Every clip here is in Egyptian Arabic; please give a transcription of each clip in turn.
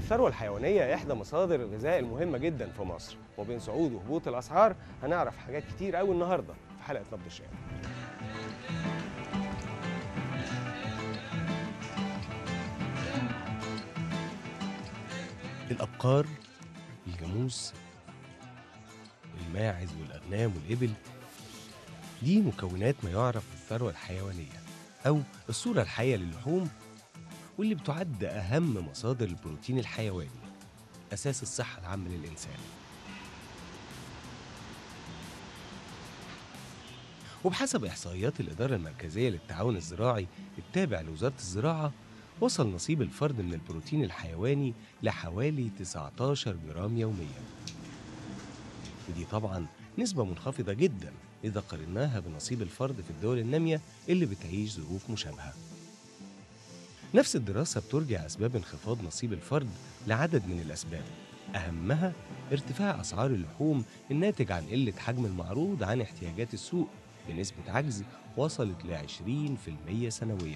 الثروة الحيوانية إحدى مصادر الغذاء المهمة جدا في مصر وبين صعود وهبوط الأسعار هنعرف حاجات كتير قوي النهاردة في حلقة نبض الشارع الأبقار الجاموس الماعز والأغنام والإبل دي مكونات ما يعرف بالثروة الحيوانية أو الصورة الحية للحوم واللي بتعد أهم مصادر البروتين الحيواني أساس الصحة العامة للإنسان وبحسب إحصائيات الإدارة المركزية للتعاون الزراعي التابع لوزارة الزراعة وصل نصيب الفرد من البروتين الحيواني لحوالي 19 جرام يوميا ودي طبعا نسبة منخفضة جدا إذا قارناها بنصيب الفرد في الدول النامية اللي بتعيش ظروف مشابهة نفس الدراسة بترجع أسباب انخفاض نصيب الفرد لعدد من الأسباب أهمها ارتفاع أسعار اللحوم الناتج عن قلة حجم المعروض عن احتياجات السوق بنسبة عجز وصلت ل 20% سنوياً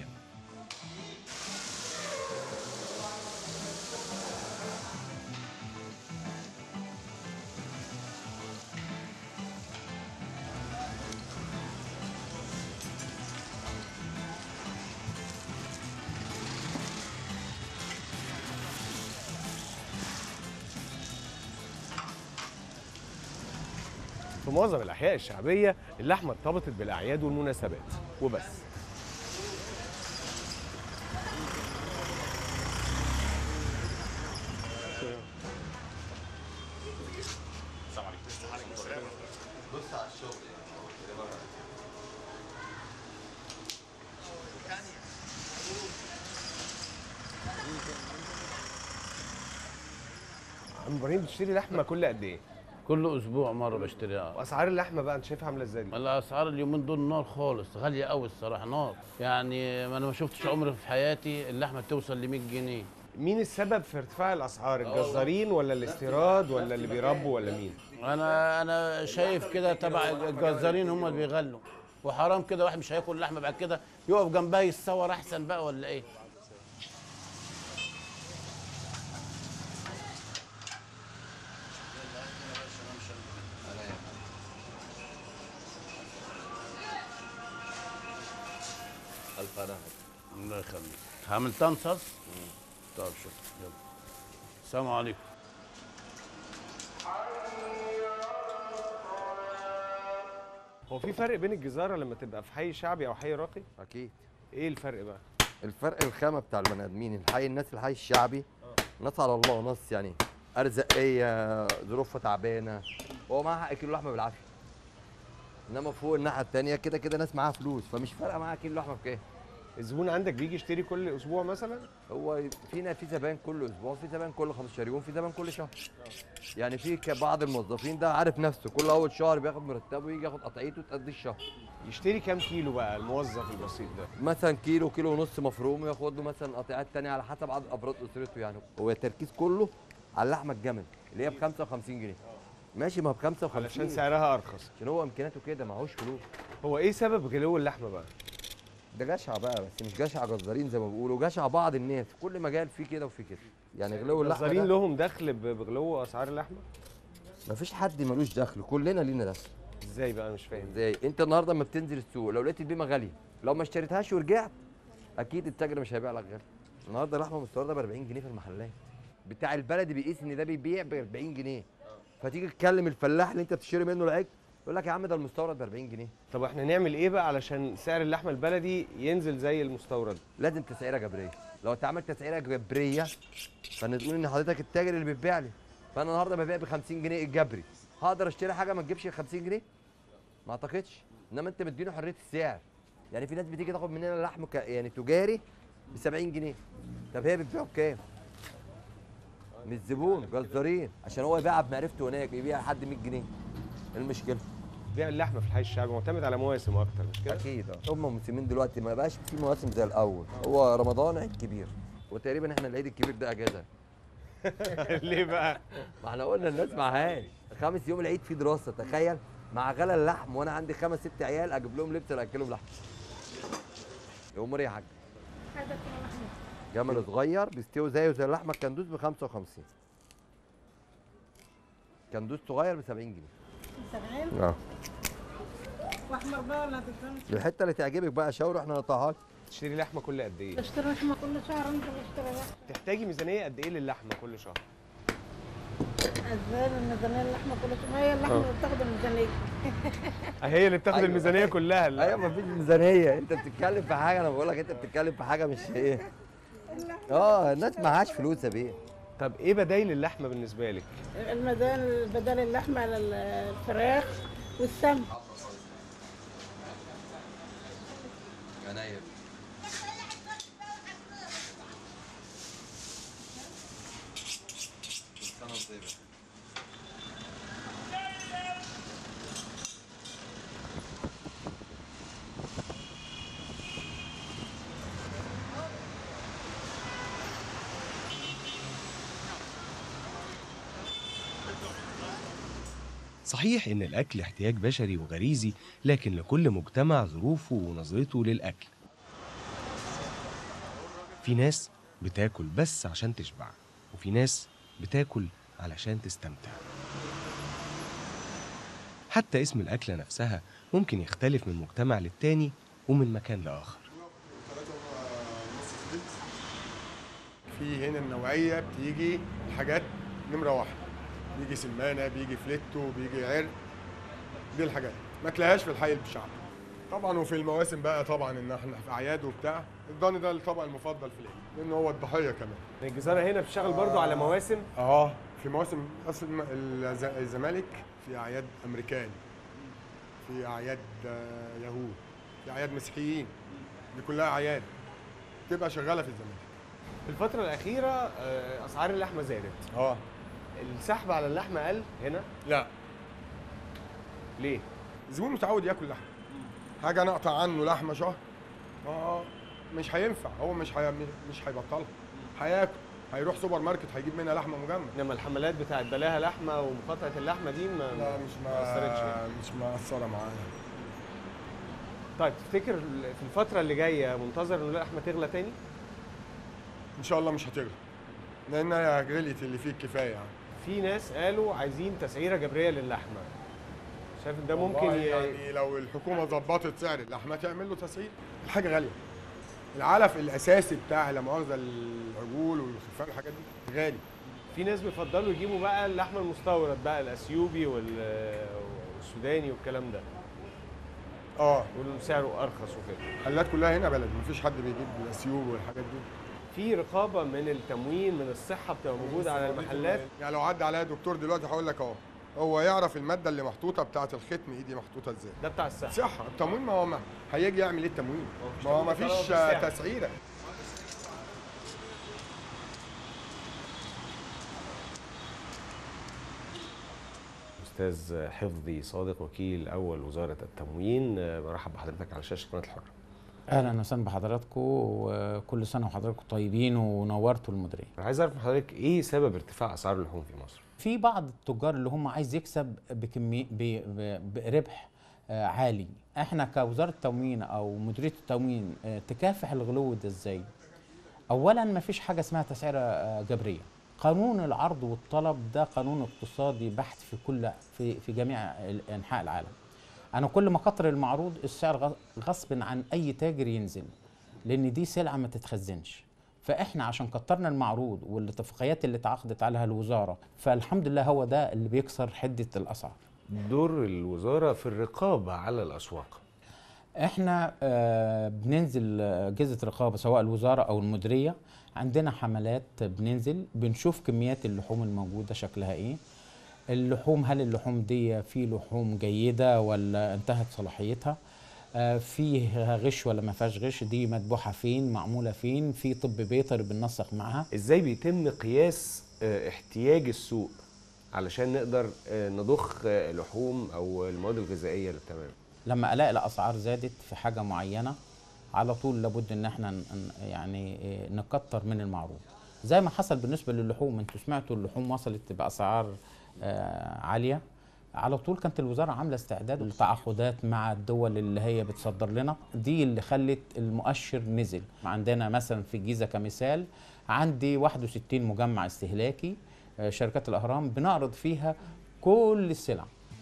في معظم الأحياء الشعبية اللحمة ارتبطت بالأعياد والمناسبات وبس عم ابراهيم بتشتري لحمه كل قد ايه؟ كل اسبوع مره بشتريها واسعار اللحمه بقى انت شايفها عامله ازاي دي؟ الاسعار اليومين دول نار خالص غاليه قوي الصراحه نار يعني ما انا ما شفتش عمري في حياتي اللحمه توصل ل 100 جنيه مين السبب في ارتفاع الاسعار؟ الجزارين ولا الاستيراد ولا اللي بيربوا ولا مين؟ انا انا شايف كده تبع الجزارين هم اللي بيغلوا وحرام كده واحد مش هياكل لحمه بعد كده يقف جنبها يتصور احسن بقى ولا ايه ألف أنا الله يخليك هعمل تنصص طب شوف يلا السلام عليكم هو في فرق بين الجزاره لما تبقى في حي شعبي او حي راقي؟ أكيد ايه الفرق بقى؟ الفرق الخامة بتاع البني آدمين الحي الناس الحي الشعبي ناس على الله ناس يعني أرزقية ظروفها تعبانة هو معاه حق كيلو لحمة بالعافية إنما فوق الناحية التانية كده كده ناس معاها فلوس فمش فارقة معاها كيلو لحمة بكام الزبون عندك بيجي يشتري كل اسبوع مثلا؟ هو فينا في زبائن كل اسبوع في زبائن كل 15 يوم في زبائن كل شهر يعني في ك- بعض الموظفين ده عارف نفسه كل اول شهر بياخد مرتبه يجي ياخد قطعيته تقضي الشهر يشتري كام كيلو بقى الموظف البسيط ده؟ مثلا كيلو كيلو ونص مفروم وياخد له مثلا قطيعات تانية على حسب عدد افراد اسرته يعني هو التركيز كله على اللحمه الجمل اللي هي ب 55 جنيه ماشي ما ب 55 علشان سعرها ارخص عشان هو امكانياته كده معهوش فلوس هو ايه سبب غلو اللحمه بقى؟ ده جشع بقى بس مش جشع جزارين زي ما بيقولوا جشع بعض الناس في كل مجال في كده وفي كده يعني غلو اللحمه الجزارين ده لهم دخل ب- بغلو اسعار اللحمه؟ مفيش حد ملوش دخل كلنا لينا دخل ازاي بقى مش فاهم ازاي انت النهارده لما بتنزل السوق لو لقيت البيمه غاليه لو ما اشتريتهاش ورجعت اكيد التاجر مش هيبيع لك غالي النهارده لحمه مستورده ب 40 جنيه في المحلات بتاع البلدي بيقيس ان ده بيبيع ب 40 جنيه فتيجي تكلم الفلاح اللي انت بتشتري منه العجل يقول لك يا عم ده المستورد ب 40 جنيه طب احنا نعمل ايه بقى علشان سعر اللحمه البلدي ينزل زي المستورد؟ لازم تسعيره جبريه لو انت عملت تسعيره جبريه فنقول ان حضرتك التاجر اللي بتبيع لي فانا النهارده ببيع ب 50 جنيه الجبري هقدر اشتري حاجه ما تجيبش 50 جنيه ما اعتقدش انما انت مديني حريه السعر يعني في ناس بتيجي تاخد مننا لحم ك... يعني تجاري ب 70 جنيه طب هي بتبيعه بكام؟ مش زبون جزارين عشان هو يبيعها بمعرفته هناك يبيع لحد 100 جنيه إيه المشكله بيع اللحمه في الحي الشعبي معتمد على مواسم اكتر مش كده؟ اكيد اه هم موسمين دلوقتي ما بقاش في مواسم زي الاول هو رمضان عيد كبير وتقريبا احنا العيد الكبير ده اجازه ليه بقى؟ ما احنا قلنا الناس معهاش خامس يوم العيد فيه دراسه تخيل مع غلا اللحم وانا عندي خمس ست عيال اجيب لهم لبس اكلهم لحم امور ايه يا حاج عايزه كيلو لحمه كامل صغير بيستوي زيه زي اللحمه الكندوز ب 55 كندوز صغير ب 70 جنيه سبعين اه واحمر بقى ولا تفهمش الحته اللي تعجبك بقى شاور احنا نقطعها لك. تشتري لحمه كل قد ايه بشتري لحمه كل شهر انت بشتري لحمه تحتاجي ميزانيه قد ايه للحمه كل شهر ازاي الميزانيه اللحمه كل شهر ما هي اللحمه اللي بتاخد الميزانيه هي اللي بتاخد أيوة. الميزانيه كلها ايوه مفيش ميزانيه انت بتتكلم في حاجه انا بقول لك انت بتتكلم في حاجه مش ايه اه الناس معهاش فلوس يا بيه طب ايه بدايل اللحمه بالنسبه لك المدان بدل اللحمه على الفراخ والسمن صحيح إن الأكل احتياج بشري وغريزي لكن لكل مجتمع ظروفه ونظرته للأكل في ناس بتاكل بس عشان تشبع وفي ناس بتاكل علشان تستمتع حتى اسم الأكلة نفسها ممكن يختلف من مجتمع للتاني ومن مكان لآخر في هنا النوعيه بتيجي الحاجات نمره واحد بيجي سمانه بيجي فليتو بيجي عرق دي الحاجات ما تلاقيهاش في الحي الشعبي طبعا وفي المواسم بقى طبعا ان احنا في اعياد وبتاع الضاني ده الطبق المفضل في العيد لان هو الضحيه كمان الجزارة هنا بتشتغل برضو على مواسم اه في مواسم اصل الم- الز- الزمالك في اعياد امريكان في اعياد آه، يهود في اعياد مسيحيين دي كلها اعياد تبقى شغاله في الزمالك في الفترة الأخيرة آه، أسعار اللحمة زادت اه السحب على اللحمة قل هنا لا ليه؟ الزبون متعود ياكل لحمه حاجه نقطع عنه لحمه شهر اه مش هينفع هو مش هي... مش هيبطلها هياكل هيروح سوبر ماركت هيجيب منها لحمه مجمد انما الحملات بتاعت بلاها لحمه ومقاطعه اللحمه دي ما لا مش ما اثرتش ما يعني. مش مأثره معايا طيب تفتكر في الفتره اللي جايه منتظر ان اللحمه تغلى تاني؟ ان شاء الله مش هتغلى لان هي غليت اللي فيه الكفايه يعني في ناس قالوا عايزين تسعيره جبريه للحمه شايف إن ده ممكن والله ي... يعني لو الحكومه ظبطت سعر اللحمه تعمل له تسعير الحاجه غاليه العلف الاساسي بتاع لا مؤاخذه العجول والخرفان والحاجات دي غالي في ناس بيفضلوا يجيبوا بقى اللحمه المستورد بقى الاثيوبي وال... والسوداني والكلام ده اه يقولوا سعره ارخص وكده الحلات كلها هنا بلد مفيش حد بيجيب الاسيوب والحاجات دي في رقابه من التموين من الصحه بتبقى موجوده على المحلات يعني لو عدى عليا دكتور دلوقتي هقول لك اهو هو يعرف الماده اللي محطوطه بتاعه الختم ايدي محطوطه ازاي ده بتاع الصحه صح التموين ما هو ما هيجي يعمل ايه التموين مفيش ما هو ما تموين، فيش خلاص بالسعر. تسعيره استاذ حفظي صادق وكيل اول وزاره التموين آه، برحب بحضرتك على شاشه قناه الحر اهلا وسهلا بحضراتكم وكل سنه وحضراتكم طيبين ونورتوا المديريه. عايز اعرف من حضرتك ايه سبب ارتفاع اسعار اللحوم في مصر في بعض التجار اللي هم عايز يكسب بكميه ب- ب- بربح آه، عالي، احنا كوزاره تموين او مديريه التموين آه، تكافح الغلو ده ازاي؟ اولا ما فيش حاجه اسمها تسعيره آه، جبريه. قانون العرض والطلب ده قانون اقتصادي بحت في كل في في جميع ال- انحاء العالم. انا كل ما كتر المعروض السعر غ- غصب عن اي تاجر ينزل لان دي سلعه ما تتخزنش فاحنا عشان كترنا المعروض والاتفاقيات اللي اتعاقدت عليها الوزاره فالحمد لله هو ده اللي بيكسر حده الاسعار دور الوزاره في الرقابه على الاسواق احنا آه، بننزل آه، اجهزه رقابه سواء الوزاره او المديريه عندنا حملات بننزل بنشوف كميات اللحوم الموجوده شكلها ايه اللحوم هل اللحوم دي في لحوم جيده ولا انتهت صلاحيتها آه، فيها غش ولا ما فيهاش غش دي مذبوحه فين معموله فين في طب بيطري بننسق معاها ازاي بيتم قياس آه، احتياج السوق علشان نقدر آه، نضخ آه، لحوم او المواد الغذائيه اللي بتعمل لما الاقي الاسعار زادت في حاجه معينه على طول لابد ان احنا ن- ن- يعني إيه، نكتر من المعروض زي ما حصل بالنسبه للحوم انتوا سمعتوا اللحوم وصلت باسعار آه، عاليه على طول كانت الوزاره عامله استعداد وتعاقدات مع الدول اللي هي بتصدر لنا دي اللي خلت المؤشر نزل عندنا مثلا في الجيزه كمثال عندي 61 مجمع استهلاكي آه، شركات الاهرام بنعرض فيها كل السلع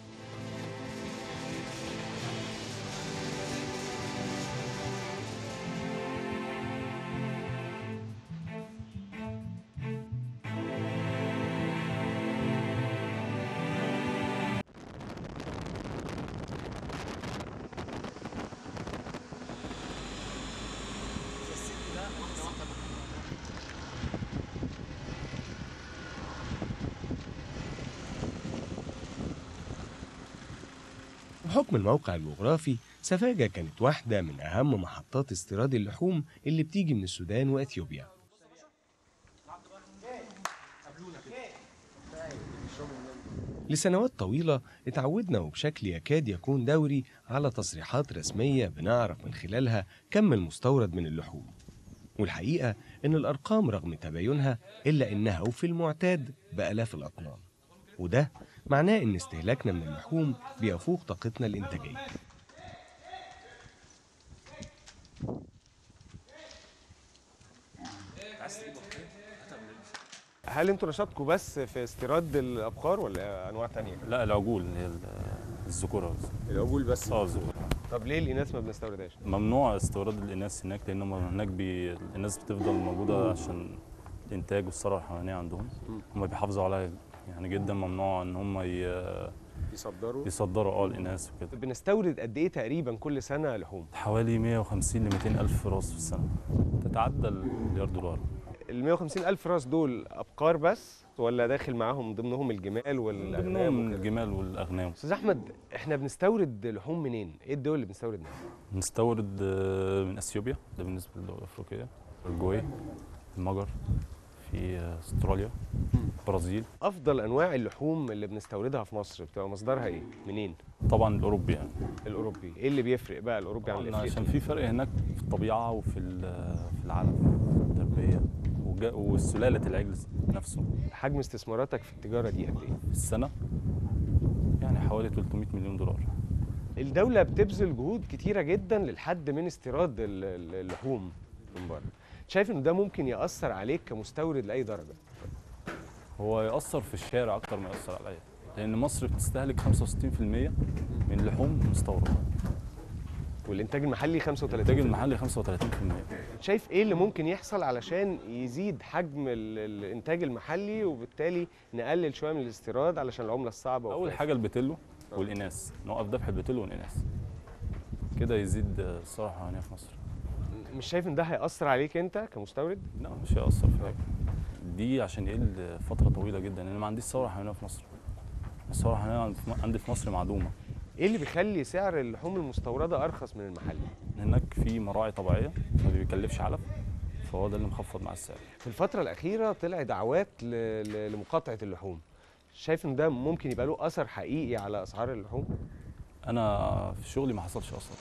بحكم الموقع الجغرافي سفاجة كانت واحدة من أهم محطات استيراد اللحوم اللي بتيجي من السودان وأثيوبيا لسنوات طويلة اتعودنا وبشكل يكاد يكون دوري على تصريحات رسمية بنعرف من خلالها كم المستورد من اللحوم والحقيقة إن الأرقام رغم تباينها إلا إنها وفي المعتاد بآلاف الأطنان وده معناه إن استهلاكنا من اللحوم بيفوق طاقتنا الإنتاجية هل انتوا نشاطكم بس في استيراد الابقار ولا انواع تانية؟ لا العجول اللي هي ال- الذكوره بس العجول بس اه الذكوره طب ليه الاناث ما بنستوردهاش؟ ممنوع استوراد الاناث هناك لان هم هناك بي... الاناث بتفضل موجوده عشان الانتاج والثروه الحيوانيه عندهم هم بيحافظوا عليها يعني جدا ممنوع ان هم ي... يصدروا يصدروا اه الاناث وكده بنستورد قد ايه تقريبا كل سنه لحوم؟ حوالي 150 ل 200 الف راس في السنه تتعدى المليار دولار ال 150 الف راس دول ابقار بس ولا داخل معاهم ضمنهم الجمال والاغنام ضمنهم وكده؟ الجمال والاغنام استاذ احمد احنا بنستورد لحوم منين؟ ايه الدول اللي بنستورد منها؟ نستورد آه، من اثيوبيا ده بالنسبه للدول الافريقيه الجوي المجر في آه، استراليا البرازيل افضل انواع اللحوم اللي بنستوردها في مصر بتبقى مصدرها ايه؟ منين؟ طبعا الاوروبي يعني الاوروبي، ايه اللي بيفرق بقى الاوروبي عن طبعاً الافريقي؟ عشان في فرق هناك في الطبيعه وفي ال- في العلف في التربيه وجا- والسلاله العجل نفسه حجم استثماراتك في التجاره دي قد ايه؟ في السنه يعني حوالي 300 مليون دولار الدولة بتبذل جهود كتيرة جدا للحد من استيراد ال- ال- اللحوم من بره. شايف ان ده ممكن يأثر عليك كمستورد لأي درجة؟ هو يأثر في الشارع أكتر ما يأثر عليا لأن مصر بتستهلك 65% من لحوم مستوردة والإنتاج المحلي 35% الإنتاج المحلي 35% شايف ايه اللي ممكن يحصل علشان يزيد حجم ال- الإنتاج المحلي وبالتالي نقلل شوية من الاستيراد علشان العملة الصعبة أول وكده؟ حاجة البتلو والإناث نوقف ذبح البتلو والإناث كده يزيد الثروة الحيوانية في مصر مش شايف ان ده هيأثر عليك انت كمستورد؟ لا مش هيأثر في حاجة دي عشان يقل فترة طويلة جدا لأن ما عنديش ثروة حيوانية في مصر الثروة الحيوانية عند- عندي في مصر معدومة ايه اللي بيخلي سعر اللحوم المستوردة أرخص من المحلي؟ هناك في مراعي طبيعية ما بيكلفش علف فهو ده اللي مخفض مع السعر في الفترة الأخيرة طلع دعوات ل- ل- لمقاطعة اللحوم شايف ان ده ممكن يبقى له أثر حقيقي على أسعار اللحوم؟ أنا في شغلي ما حصلش أصلا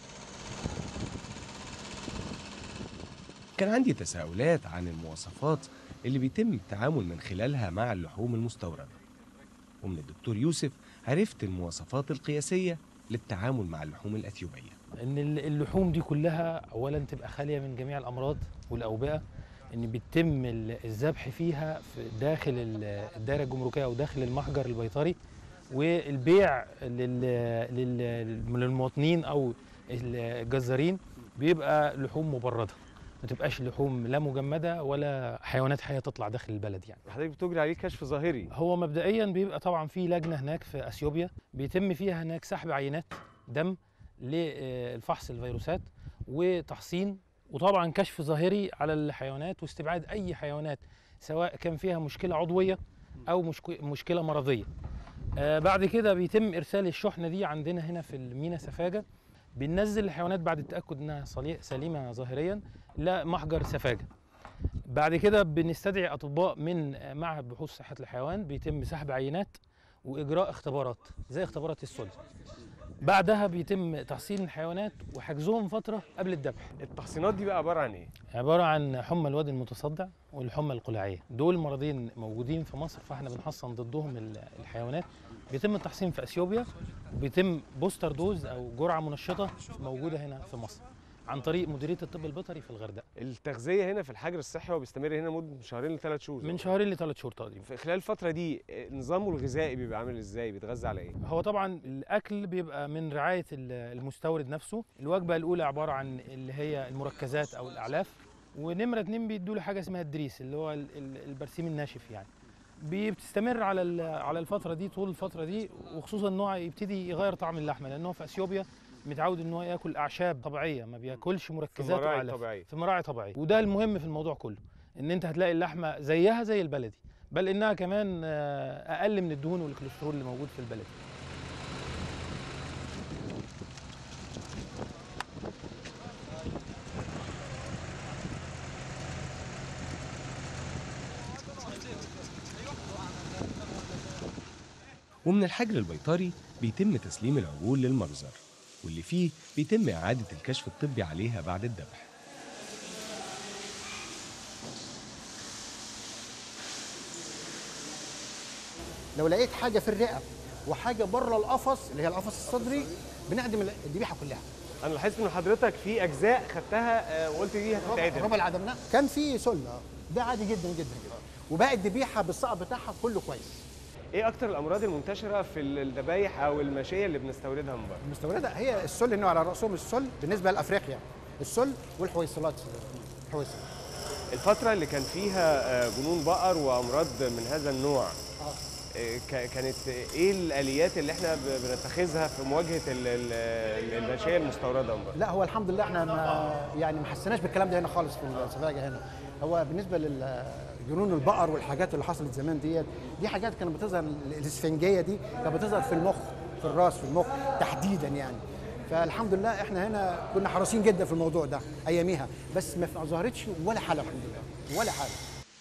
كان عندي تساؤلات عن المواصفات اللي بيتم التعامل من خلالها مع اللحوم المستوردة ومن الدكتور يوسف عرفت المواصفات القياسية للتعامل مع اللحوم الأثيوبية ان ال- اللحوم دي كلها اولا تبقى خاليه من جميع الامراض والاوبئه ان بيتم ال- الذبح فيها في داخل ال- الدائره الجمركيه او داخل المحجر البيطري والبيع لل- لل- للمواطنين او الجزارين بيبقى لحوم مبرده ما تبقاش لحوم لا مجمده ولا حيوانات حيه تطلع داخل البلد يعني حضرتك بتجري عليه كشف ظاهري هو مبدئيا بيبقى طبعا في لجنه هناك في اثيوبيا بيتم فيها هناك سحب عينات دم للفحص الفيروسات وتحصين وطبعا كشف ظاهري على الحيوانات واستبعاد اي حيوانات سواء كان فيها مشكله عضويه او مشك- مشكله مرضيه آه بعد كده بيتم ارسال الشحنه دي عندنا هنا في المينا سفاجه بننزل الحيوانات بعد التاكد انها صلي- سليمه ظاهريا لمحجر سفاجه بعد كده بنستدعي اطباء من آه، معهد بحوث صحه الحيوان بيتم سحب عينات واجراء اختبارات زي اختبارات السل بعدها بيتم تحصين الحيوانات وحجزهم فتره قبل الذبح التحصينات دي بقى عباره عن ايه عباره عن حمى الوادي المتصدع والحمى القلاعيه دول مرضين موجودين في مصر فاحنا بنحصن ضدهم ال- الحيوانات بيتم التحصين في اثيوبيا وبيتم بوستر دوز او جرعه منشطه موجوده هنا في مصر عن طريق مديريه الطب البيطري في الغردقه التغذيه هنا في الحجر الصحي هو بيستمر هنا مده من شهرين لثلاث شهور من شهرين لثلاث شهور تقريبا في خلال الفتره دي آه، نظامه الغذائي بيبقى عامل ازاي بيتغذى على ايه هو طبعا الاكل بيبقى من رعايه ال- المستورد نفسه الوجبه الاولى عباره عن اللي هي المركزات او الاعلاف ونمره اتنين بيدوا له حاجه اسمها الدريس اللي هو ال- ال- البرسيم الناشف يعني بي- بتستمر على ال- على الفتره دي طول الفتره دي وخصوصا ان هو يبتدي يغير طعم اللحمه لان هو في اثيوبيا متعود ان هو ياكل اعشاب طبيعيه ما بياكلش مركزات مراعي وأعلاف. طبيعية. في مراعي طبيعيه وده المهم في الموضوع كله ان انت هتلاقي اللحمه زيها زي البلدي بل انها كمان آه، اقل من الدهون والكوليسترول اللي موجود في البلدي ومن الحجر البيطري بيتم تسليم العجول للمجزر واللي فيه بيتم إعادة الكشف الطبي عليها بعد الذبح لو لقيت حاجه في الرئه وحاجه بره القفص اللي هي القفص الصدري بنعدم الذبيحه كلها انا لاحظت من حضرتك في اجزاء خدتها آه، وقلت دي هتتعدم ربع العدمناه كان في سله ده عادي جدا جدا جدا وباقي الذبيحه بالصقر بتاعها كله كويس ايه اكتر الامراض المنتشره في الذبايح او الماشيه اللي بنستوردها من بره المستورده هي السل انه على راسهم السل بالنسبه لافريقيا السل والحويصلات الحويصلات الفتره اللي كان فيها آه، جنون بقر وامراض من هذا النوع آه، ك- كانت ايه الاليات اللي احنا ب- بنتخذها في مواجهه ال- ال- الماشيه المستورده من بره لا هو الحمد لله احنا ما يعني ما حسيناش بالكلام ده هنا خالص في السفاجه هنا هو بالنسبه للجنون البقر والحاجات اللي حصلت زمان ديت دي حاجات كانت بتظهر الاسفنجيه دي كانت بتظهر في المخ في الراس في المخ تحديدا يعني فالحمد لله احنا هنا كنا حريصين جدا في الموضوع ده اياميها بس ما ظهرتش ولا حاله الحمد لله ولا حاله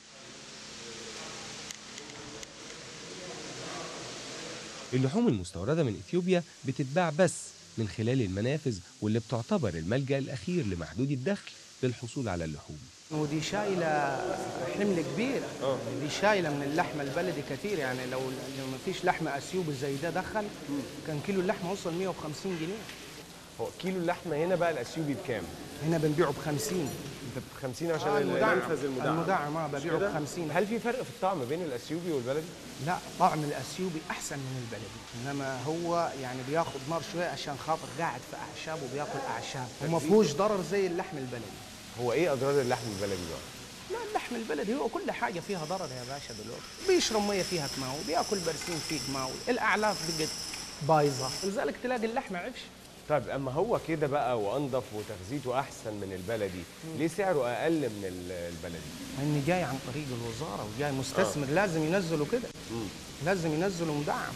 اللحوم المستوردة من إثيوبيا بتتباع بس من خلال المنافذ واللي بتعتبر الملجأ الأخير لمحدود الدخل للحصول على اللحوم ودي شايله حمل كبير دي شايله من اللحمه البلدي كتير يعني لو لو ما فيش لحم اثيوبي زي ده دخل كان كيلو اللحمه وصل 150 جنيه هو كيلو اللحمه هنا بقى الاثيوبي بكام؟ هنا بنبيعه ب 50 انت ب 50 عشان آه، المدعم. المنفذ المدعم المدعم، آه، مش ببيعه كده؟ ب 50. هل في فرق في الطعم بين الاثيوبي والبلدي؟ لا طعم الاثيوبي احسن من البلدي انما هو يعني بياخد نار شويه عشان خاطر قاعد في اعشاب وبياكل اعشاب وما فيهوش ضرر زي اللحم البلدي هو ايه اضرار اللحم البلدي بقى؟ لا اللحم البلدي هو كل حاجه فيها ضرر يا باشا دلوقتي بيشرب ميه فيها كماوي بياكل برسيم فيه كماوي الاعلاف بقت بايظه لذلك تلاقي اللحم عفش طيب اما هو كده بقى وانضف وتغذيته احسن من البلدي ليه سعره اقل من ال- البلدي اني جاي عن طريق الوزاره وجاي مستثمر لازم ينزلوا كده لازم ينزلوا مدعم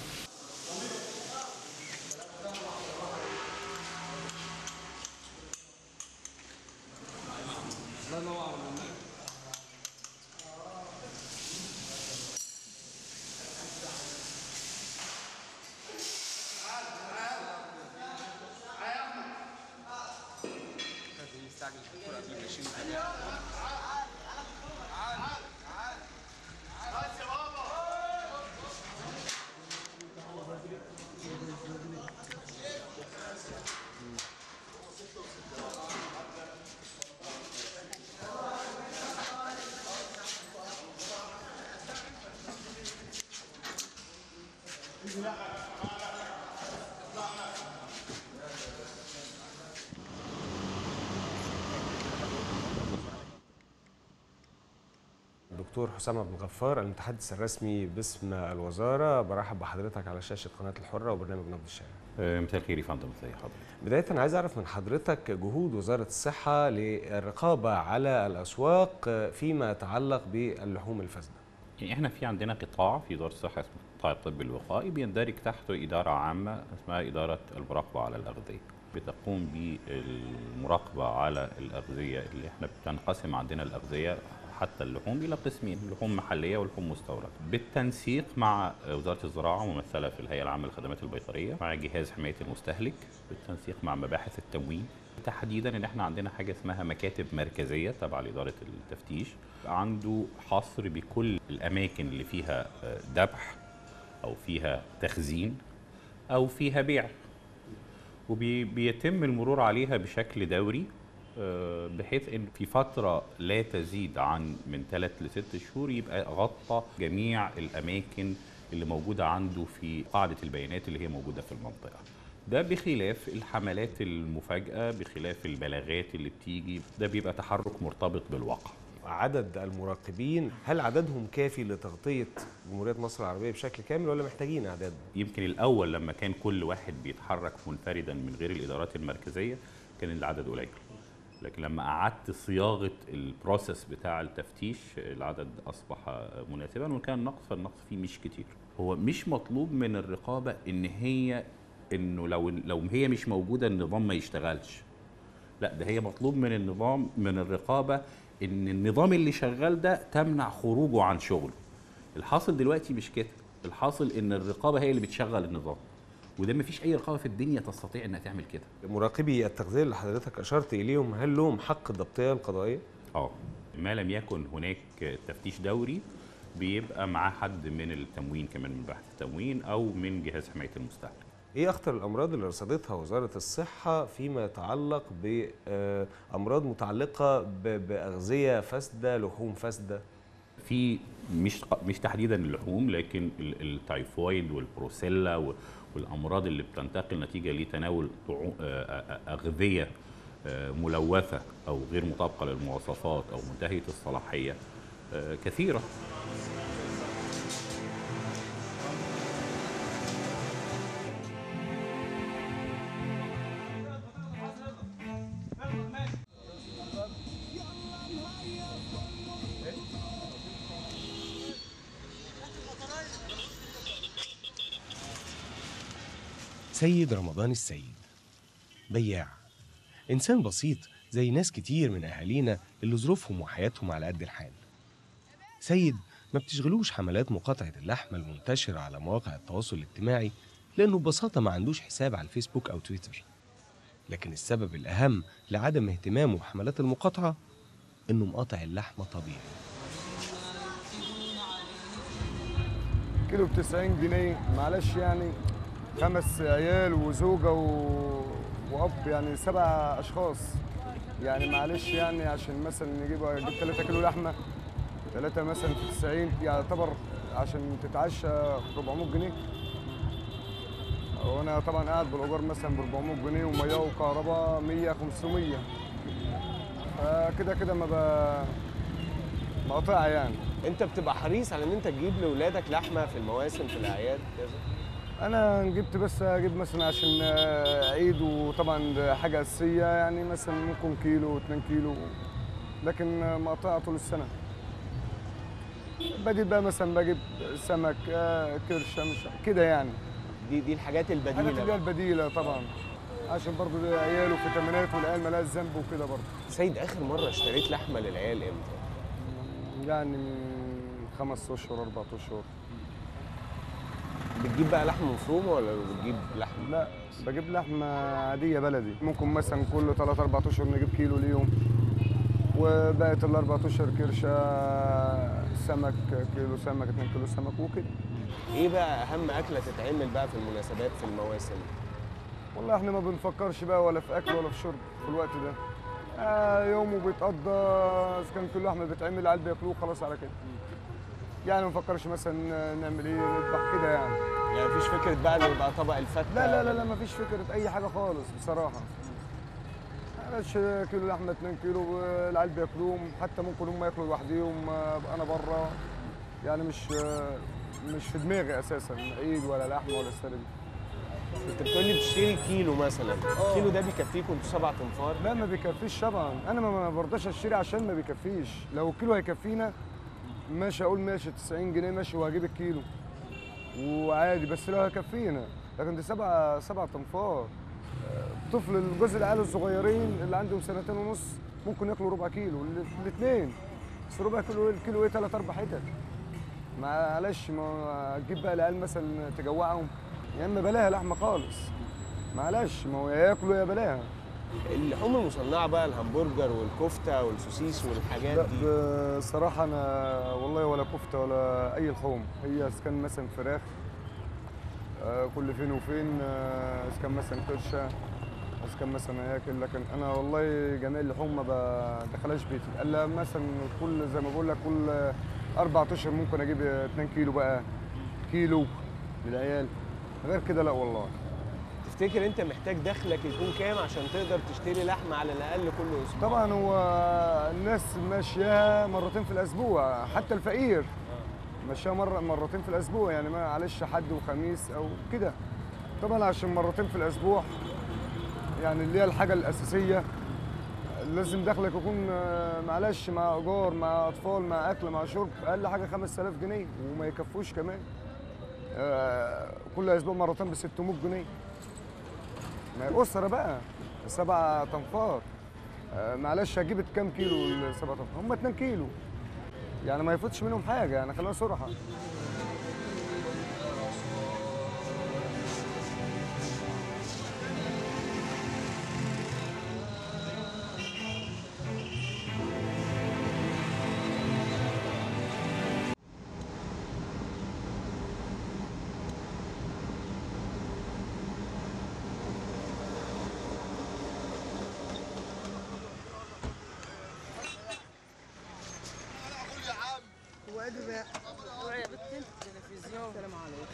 الدكتور حسام عبد الغفار المتحدث الرسمي باسم الوزاره برحب بحضرتك على شاشه قناه الحره وبرنامج نبض الشارع آه، مساء الخير يا فندم ازي حضرتك بدايه انا عايز اعرف من حضرتك جهود وزاره الصحه للرقابه على الاسواق فيما يتعلق باللحوم الفاسده يعني احنا في عندنا قطاع في وزاره الصحه اسمه قطاع الطب الوقائي بيندرج تحته اداره عامه اسمها اداره المراقبه على الاغذيه بتقوم بالمراقبه على الاغذيه اللي احنا بتنقسم عندنا الاغذيه حتى اللحوم الى قسمين لحوم محليه ولحوم مستورده بالتنسيق مع وزاره الزراعه ممثله في الهيئه العامه للخدمات البيطريه مع جهاز حمايه المستهلك بالتنسيق مع مباحث التموين تحديدا ان احنا عندنا حاجه اسمها مكاتب مركزيه تابعه لاداره التفتيش عنده حصر بكل الاماكن اللي فيها آه، ذبح او فيها تخزين او فيها بيع وبيتم المرور عليها بشكل دوري آه، بحيث ان في فتره لا تزيد عن من ثلاث لست شهور يبقى غطى جميع الاماكن اللي موجوده عنده في قاعده البيانات اللي هي موجوده في المنطقه. ده بخلاف الحملات المفاجاه بخلاف البلاغات اللي بتيجي ده بيبقى تحرك مرتبط بالواقع. عدد المراقبين هل عددهم كافي لتغطيه جمهوريه مصر العربيه بشكل كامل ولا محتاجين اعداد؟ يمكن الاول لما كان كل واحد بيتحرك منفردا من غير الادارات المركزيه كان العدد قليل لكن لما قعدت صياغه البروسيس بتاع التفتيش العدد اصبح مناسبا وكان نقص فالنقص فيه مش كتير هو مش مطلوب من الرقابه ان هي انه لو لو هي مش موجوده النظام ما يشتغلش لا ده هي مطلوب من النظام من الرقابه ان النظام اللي شغال ده تمنع خروجه عن شغله الحاصل دلوقتي مش كده الحاصل ان الرقابه هي اللي بتشغل النظام وده ما فيش اي رقابه في الدنيا تستطيع انها تعمل كده مراقبي التغذيه اللي حضرتك اشرت اليهم هل لهم حق الضبطيه القضائيه؟ اه ما لم يكن هناك تفتيش دوري بيبقى معاه حد من التموين كمان من بحث التموين او من جهاز حمايه المستهلك ايه اخطر الامراض اللي رصدتها وزاره الصحه فيما يتعلق بامراض متعلقه ب- باغذيه فاسده لحوم فاسده في مش مش تحديدا اللحوم لكن ال- التايفويد والبروسيلا و- والامراض اللي بتنتقل نتيجه لتناول طعو- آه، آه، اغذيه آه، ملوثه او غير مطابقه للمواصفات او منتهيه الصلاحيه آه، كثيره سيد رمضان السيد بياع إنسان بسيط زي ناس كتير من أهالينا اللي ظروفهم وحياتهم على قد الحال سيد ما بتشغلوش حملات مقاطعة اللحمة المنتشرة على مواقع التواصل الاجتماعي لأنه ببساطة ما عندوش حساب على الفيسبوك أو تويتر لكن السبب الأهم لعدم اهتمامه بحملات المقاطعة إنه مقاطع اللحمة طبيعي كيلو ب 90 جنيه معلش يعني خمس عيال وزوجة و... وأب يعني سبع أشخاص يعني معلش يعني عشان مثلا نجيب نجيب 3 كيلو لحمة 3 مثلا في 90 يعتبر عشان تتعشى 400 جنيه وأنا طبعا قاعد بالإيجار مثلا ب 400 جنيه ومياه وكهرباء 100 500 فكده كده ما ب... مقطعة يعني انت بتبقى حريص على ان انت تجيب لاولادك لحمه في المواسم في الاعياد كذا انا جبت بس اجيب مثلا عشان آه، عيد وطبعا ده حاجه اساسيه يعني مثلا ممكن كيلو 2 كيلو لكن آه، مقطعه طول السنه بجيب بقى مثلا بجيب سمك آه، كرشه مش كده يعني دي دي الحاجات البديله الحاجات اللي هي بقى. البديله طبعا عشان برضو ده عيال وفيتامينات والعيال مالهاش ذنب وكده برضو سيد اخر مره اشتريت لحمه للعيال امتى يعني من خمس اشهر اربع اشهر بتجيب بقى لحمه مفرومه ولا بتجيب لحمه لا بجيب لحمه عاديه بلدي ممكن مثلا كل 3 4 اشهر نجيب كيلو ليهم وبقت الاربع اشهر كرشه سمك كيلو سمك 2 كيلو سمك وكده ايه بقى اهم اكله تتعمل بقى في المناسبات في المواسم والله احنا ما بنفكرش بقى ولا في اكل ولا في شرب في الوقت ده آه يومه بيتقضى اذا كان كل لحمه بيتعمل العيال بياكلوه خلاص على كده يعني ما نفكرش مثلا نعمل ايه نذبح كده يعني يعني مفيش فكره بقى انه يبقى طبق الفته لا لا لا لا ما فيش فكره اي حاجه خالص بصراحه معلش كيلو لحمه 2 كيلو العيال بياكلوهم حتى ممكن هم ياكلوا لوحديهم آه، انا بره يعني مش آه، مش في دماغي اساسا عيد ولا لحمه ولا السنه دي انت بتقول لي بتشتري كيلو مثلا آه. الكيلو ده بيكفيكم انتوا سبع تنفار لا ما بيكفيش طبعا انا ما ما برضاش اشتري عشان ما بيكفيش لو الكيلو هيكفينا ماشي اقول ماشي 90 جنيه ماشي وهجيب الكيلو وعادي بس لو هيكفينا لكن دي سبع سبع تنفار آه، طفل الجزء العيال الصغيرين اللي عندهم سنتين ونص ممكن ياكلوا ربع كيلو الاثنين بس ربع كيلو الكيلو ايه ثلاث اربع حتت معلش ما تجيب بقى العيال مثلا تجوعهم يا اما بلاها لحمه خالص معلش ما هو يا ياكلوا يا بلاها اللحوم المصنعه بقى الهمبرجر والكفته والسوسيس والحاجات لا دي بصراحة أنا والله ولا كفتة ولا أي لحوم هي إذا كان مثلا فراخ آه، كل فين وفين آه، إذا كان مثلا كرشة إذا كان مثلا هياكل لكن أنا والله جميع اللحوم ما بدخلهاش بيتي إلا مثلا كل زي ما بقول لك كل أربع أشهر ممكن أجيب 2 كيلو بقى كيلو للعيال غير كده لا والله تفتكر انت محتاج دخلك يكون كام عشان تقدر تشتري لحمه على الاقل كل اسبوع طبعا هو الناس ماشياها مرتين في الاسبوع حتى الفقير ماشيها مره مرتين في الاسبوع يعني معلش حد وخميس او كده طبعا عشان مرتين في الاسبوع يعني اللي هي الحاجه الاساسيه لازم دخلك يكون آه، معلش مع ايجار مع اطفال مع اكل مع شرب اقل حاجه 5000 جنيه وما يكفوش كمان آه، كل اسبوع مرتين ب 600 جنيه ما هي اسره بقى سبع تنفار آه، معلش هجيب كام كيلو السبع تنفار هم 2 كيلو يعني ما يفوتش منهم حاجه يعني خلينا صراحه السلام عليكم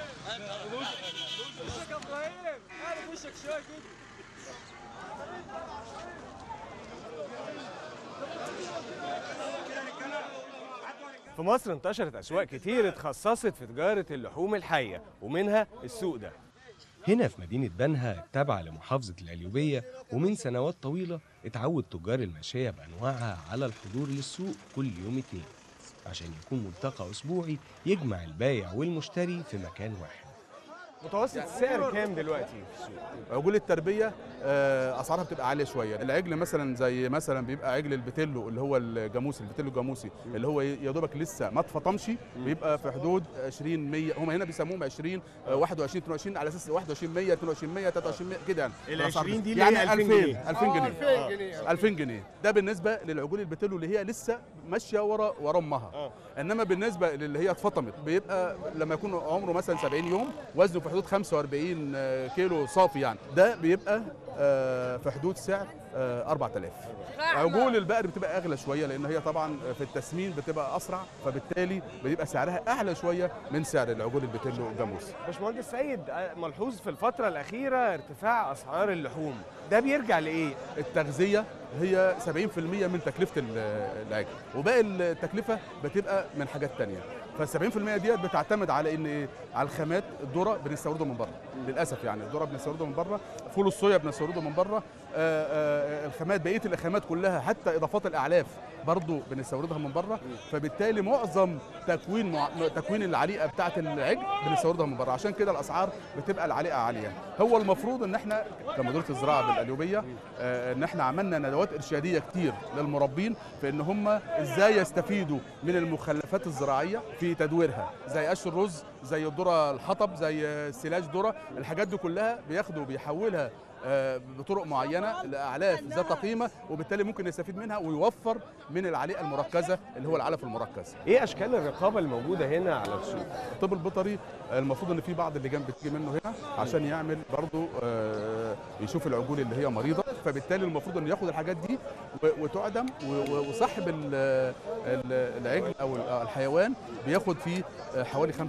في مصر انتشرت اسواق كتير اتخصصت في تجاره اللحوم الحيه ومنها السوق ده هنا في مدينة بنها التابعة لمحافظة القليوبية ومن سنوات طويلة اتعود تجار الماشية بأنواعها على الحضور للسوق كل يوم اتنين عشان يكون ملتقى أسبوعي يجمع البايع والمشتري في مكان واحد متوسط السعر كام دلوقتي في السوق عجول التربيه آه، اسعارها بتبقى عاليه شويه العجل مثلا زي مثلا بيبقى عجل البتيلو اللي هو الجاموسي البتيلو الجاموسي اللي هو يا دوبك لسه ما اتفطمش بيبقى في حدود 20 100 هم هنا بيسموهم 20 آه، 21 22 على اساس 21 100 22 100 23 100 كده يعني ال الأسعار 20 دي دي. اللي يعني هي 2000 جنيه. 2000 جنيه آه، 2000 جنيه. آه، 2000 جنيه ده بالنسبه للعجول البتيلو اللي هي لسه ماشيه ورا ورا امها انما بالنسبه للي هي اتفطمت بيبقى لما يكون عمره مثلا 70 يوم وزنه في حدود 45 كيلو صافي يعني ده بيبقى آه، في حدود سعر آه، 4000 عجول البقر بتبقى اغلى شويه لان هي طبعا في التسمين بتبقى اسرع فبالتالي بيبقى سعرها اعلى شويه من سعر العجول البتيلو الجاموسي باشمهندس سيد آه، ملحوظ في الفتره الاخيره ارتفاع اسعار اللحوم ده بيرجع لايه التغذيه هي 70% من تكلفه ال- العجل وباقي التكلفه بتبقى من حاجات تانية فال 70% ديت بتعتمد على ان إيه؟ على الخامات الذره بنستورده من بره للاسف يعني الذره بنستورده من بره فول الصويا بنستورده من بره آه، آه، الخامات بقيه الخامات كلها حتى اضافات الاعلاف برضو بنستوردها من بره فبالتالي معظم تكوين مع... تكوين العليقه بتاعه العجل بنستوردها من بره عشان كده الاسعار بتبقى العليقه عاليه هو المفروض ان احنا كمديريه الزراعه بالقليوبيه آه، ان احنا عملنا ندوات ارشاديه كتير للمربين في ان هم ازاي يستفيدوا من المخلفات الزراعيه في تدويرها زي قش الرز زي الذره الحطب زي سلاج ذره الحاجات دي كلها بياخدوا بيحولها آه، بطرق معينه لاعلاف ذات قيمه وبالتالي ممكن يستفيد منها ويوفر من العليقه المركزه اللي هو العلف المركز ايه اشكال الرقابه الموجوده هنا على السوق الطب البيطري آه، المفروض ان في بعض اللجان بتيجي منه هنا عشان يعمل برضه آه، يشوف العجول اللي هي مريضه فبالتالي المفروض انه ياخد الحاجات دي و- وتعدم و- و- وصاحب ال- ال- العجل او ال- الحيوان بياخد فيه آه، حوالي 75%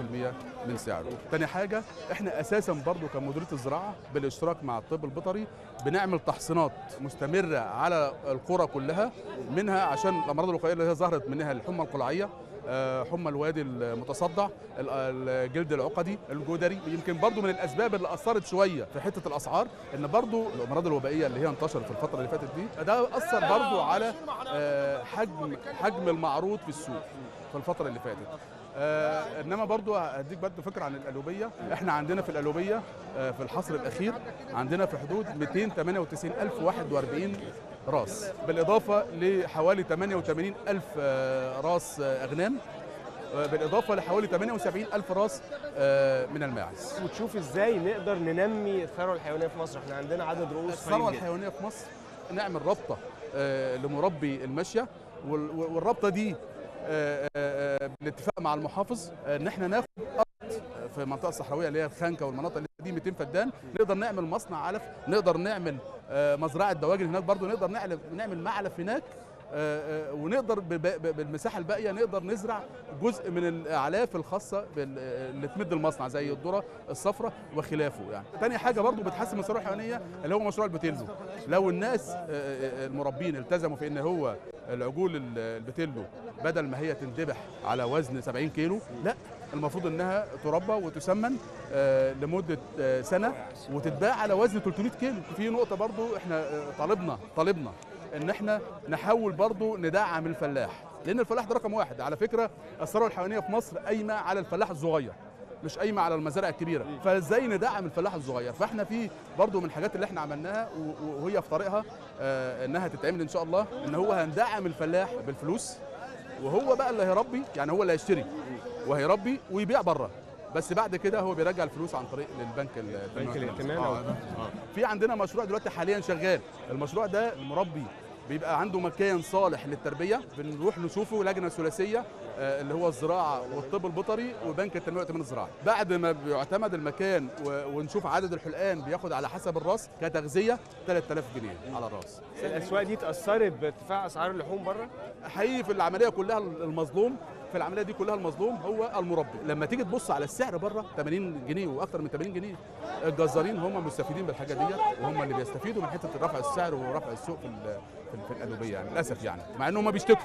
من سعره تاني حاجه احنا اساسا برضه كمديريه الزراعه بالاشتراك مع الطب البيطري بنعمل تحصينات مستمره على القرى كلها منها عشان الامراض الوقائيه اللي هي ظهرت منها الحمى القلعيه آه، حمى الوادي المتصدع ال- الجلد العقدي الجدري يمكن برضو من الاسباب اللي اثرت شويه في حته الاسعار ان برضو الامراض الوبائيه اللي هي انتشرت في الفتره اللي فاتت دي ده اثر برضو على آه، حجم حجم المعروض في السوق في الفتره اللي فاتت آه انما برضو هديك برضو فكره عن القلوبيه احنا عندنا في القلوبيه آه في الحصر الاخير عندنا في حدود 298041 راس بالاضافه لحوالي 88 الف آه، راس آه، اغنام آه، بالاضافه لحوالي 78 الف راس آه، من الماعز وتشوف ازاي نقدر ننمي الثروه الحيوانيه في مصر احنا عندنا عدد رؤوس الثروه قليل جداً. الحيوانيه في مصر نعمل رابطه آه، لمربي الماشيه وال- والرابطه دي آه، آه، آه، بالاتفاق مع المحافظ آه، ان احنا ناخد ارض في المنطقه الصحراويه اللي هي الخانكه والمناطق اللي دي 200 فدان نقدر نعمل مصنع علف نقدر نعمل آه، مزرعه دواجن هناك برضو نقدر نعمل نعمل معلف هناك آه، آه، ونقدر ب- ب- بالمساحه الباقيه نقدر نزرع جزء من الاعلاف الخاصه بال- اللي تمد المصنع زي الذره الصفراء وخلافه يعني تاني حاجه برضو بتحسن من الثروه الحيوانيه اللي هو مشروع البتيلو لو الناس آه، آه، المربين التزموا في ان هو العجول ال- البتيلو بدل ما هي تندبح على وزن 70 كيلو لا المفروض انها تربى وتسمن آه، لمده آه، سنه وتتباع على وزن 300 كيلو في نقطه برضو احنا آه، طالبنا طالبنا ان احنا نحاول برضو ندعم الفلاح لان الفلاح ده رقم واحد على فكره الثروه الحيوانيه في مصر قايمه على الفلاح الصغير مش قايمه على المزارع الكبيره فازاي ندعم الفلاح الصغير فاحنا في برضو من الحاجات اللي احنا عملناها و- وهي في طريقها آه، انها تتعمل ان شاء الله ان هو هندعم الفلاح بالفلوس وهو بقى اللي هيربي يعني هو اللي هيشتري وهيربي ويبيع بره بس بعد كده هو بيرجع الفلوس عن طريق للبنك ال- بنك الائتمان آه. أو- آه. في عندنا مشروع دلوقتي حاليا شغال المشروع ده المربي بيبقى عنده مكان صالح للتربيه بنروح نشوفه لجنه ثلاثيه آه، اللي هو الزراعه والطب البيطري وبنك التنميه والائتمان الزراعي بعد ما بيعتمد المكان و- ونشوف عدد الحلقان بياخد على حسب الراس كتغذيه 3000 جنيه على الراس الاسواق دي اتاثرت بارتفاع اسعار اللحوم بره حقيقي في العمليه كلها المظلوم في العمليه دي كلها المظلوم هو المربي لما تيجي تبص على السعر بره 80 جنيه واكثر من 80 جنيه الجزارين هم مستفيدين بالحاجه ديت وهم اللي بيستفيدوا من حته رفع السعر ورفع السوق في ال- في, ال- في الادوبيه يعني للاسف يعني مع ان هم بيشتكوا